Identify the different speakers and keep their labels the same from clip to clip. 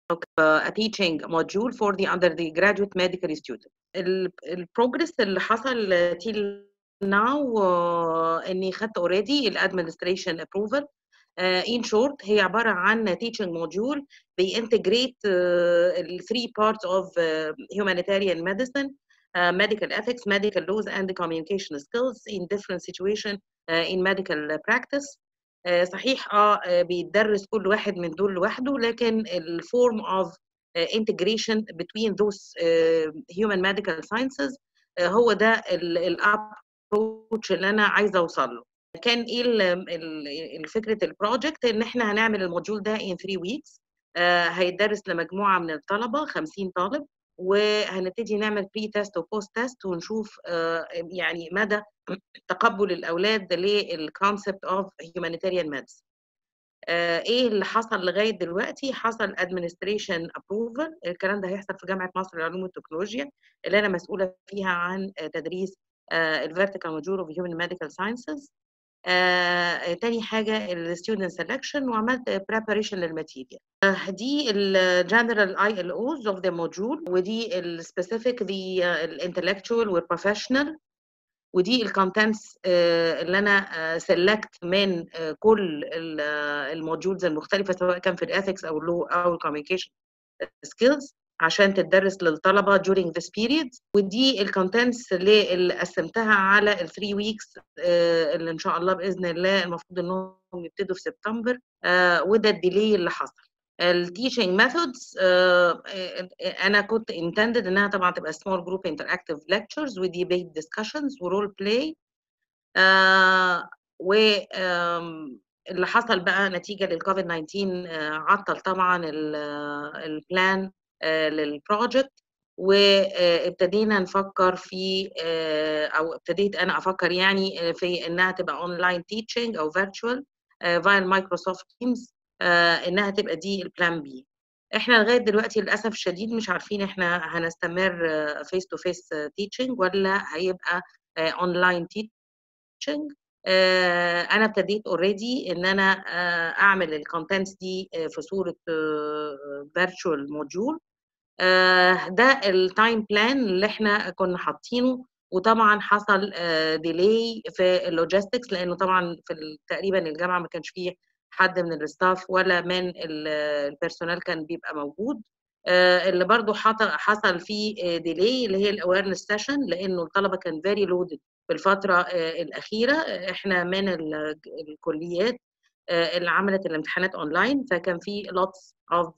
Speaker 1: a teaching module for the undergraduate medical student. البروجرس اللي حصل till now uh, اني خدت already الادمنستريشن approval uh, in short هي عباره عن teaching module بينتجريت uh, ال three parts of uh, humanitarian medicine uh, medical ethics medical laws and communication skills in different situation uh, in medical practice صحيح اه بيتدرس كل واحد من دول لوحده لكن الفورم اوف integration between those human medical sciences هو ده الابروتش اللي انا عايزه اوصل له كان ايه فكره البروجكت ان احنا هنعمل الموديول ده in 3 weeks هيتدرس لمجموعه من الطلبه 50 طالب وهنبتدي نعمل بري تيست وبوست تيست ونشوف يعني مدى تقبل الاولاد للكونسبت اوف هيومانيتاريان ميديسن ايه اللي حصل لغايه دلوقتي حصل ادمنستريشن ابروفل الكلام ده هيحصل في جامعه مصر للعلوم والتكنولوجيا اللي انا مسؤوله فيها عن تدريس الفيرتيكال موديول اوف هيومن ميديكال ساينسز تاني حاجه الستودنت سelection وعملت preparation للماتيريال uh, دي الجنرال اي ال اوز اوف ذا موديول ودي السبيسيفيك دي الانتلكتشوال والبروفيشنال ودي الكونتنتس uh, اللي انا سلكت uh, من كل الموديولز المختلفه سواء كان في الاثكس او اللو او الكوميونيكيشن سكيلز عشان تدرس للطلبه during this period ودي الكونتنتس اللي قسمتها على ال 3 ويكس اللي ان شاء الله باذن الله المفروض انهم يبتدوا في سبتمبر وده الديلي اللي حصل التيشنج ميثودز انا كنت intended انها طبعا تبقى small group interactive lectures و debate discussions ورول بلاي و اللي حصل بقى نتيجه للكوفيد 19 عطل طبعا البلان للبروجكت وابتدينا نفكر في او ابتديت انا افكر يعني في انها تبقى اونلاين تيتشنج او فيرتشوال فايا مايكروسوفت تيمز انها تبقى دي البلان بي احنا لغايه دلوقتي للاسف الشديد مش عارفين احنا هنستمر فيس تو فيس تيتشنج ولا هيبقى اونلاين تيتشنج انا ابتديت اوريدي ان انا اعمل الكونتنتس دي في صوره فيرتشوال موديول ده التايم بلان اللي احنا كنا حاطينه وطبعا حصل ديلي في اللوجيستكس لانه طبعا في تقريبا الجامعه ما كانش فيه حد من الستاف ولا من البيرسونال كان بيبقى موجود اللي برضو حصل فيه ديلي اللي هي الاويرنس سيشن لانه الطلبه كان فيري لودد في الفتره الاخيره احنا من الكليات اللي عملت الامتحانات اونلاين فكان في lots of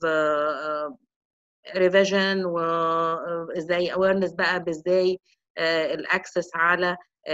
Speaker 1: ريفيجن وازاي اويرنس بقى بازاي الاكسس على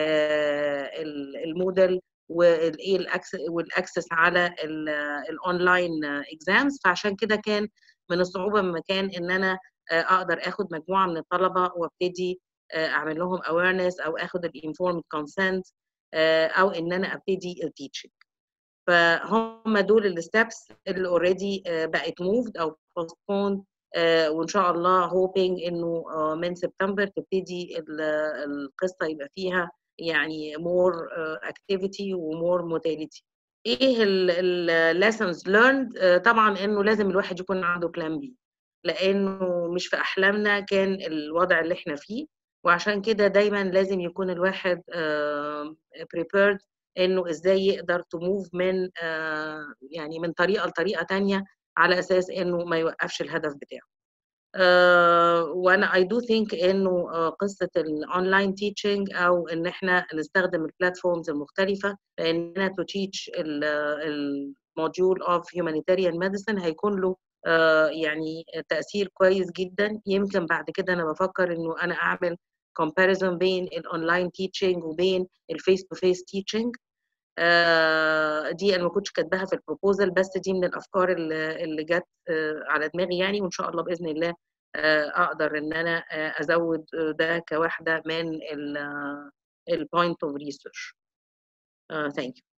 Speaker 1: الموديل والايه والاكسس على الاونلاين اكزامز فعشان كده كان من الصعوبه بمكان ان انا اقدر اخد مجموعه من الطلبه وابتدي اعمل لهم اويرنس او اخد الانفورمد كونسنت او ان انا ابتدي التيتشنج فهم دول الستبس اللي اوريدي بقت موفد او postponed وان شاء الله هوبينج انه من سبتمبر تبتدي القصه يبقى فيها يعني مور اكتيفيتي ومور موتيليتي ايه الليسنز ليرند طبعا انه لازم الواحد يكون عنده بلان بي لانه مش في احلامنا كان الوضع اللي احنا فيه وعشان كده دايما لازم يكون الواحد prepared انه ازاي يقدر تموف من يعني من طريقه لطريقه تانية على اساس انه ما يوقفش الهدف بتاعه uh, وانا I do think انه uh, قصه الاونلاين تيتشنج او ان احنا نستخدم البلاتفورمز المختلفه لاننا تو تيتش الموديول اوف humanitarian medicine هيكون له uh, يعني تاثير كويس جدا يمكن بعد كده انا بفكر انه انا اعمل comparison بين الاونلاين تيتشنج وبين الفيس تو فيس تيتشنج دي انا ما كنتش كاتباها في البروبوزل بس دي من الافكار اللي, اللي جت على دماغي يعني وان شاء الله باذن الله اقدر ان انا ازود ده كواحده من البوينت اوف ريسيرش ثانك يو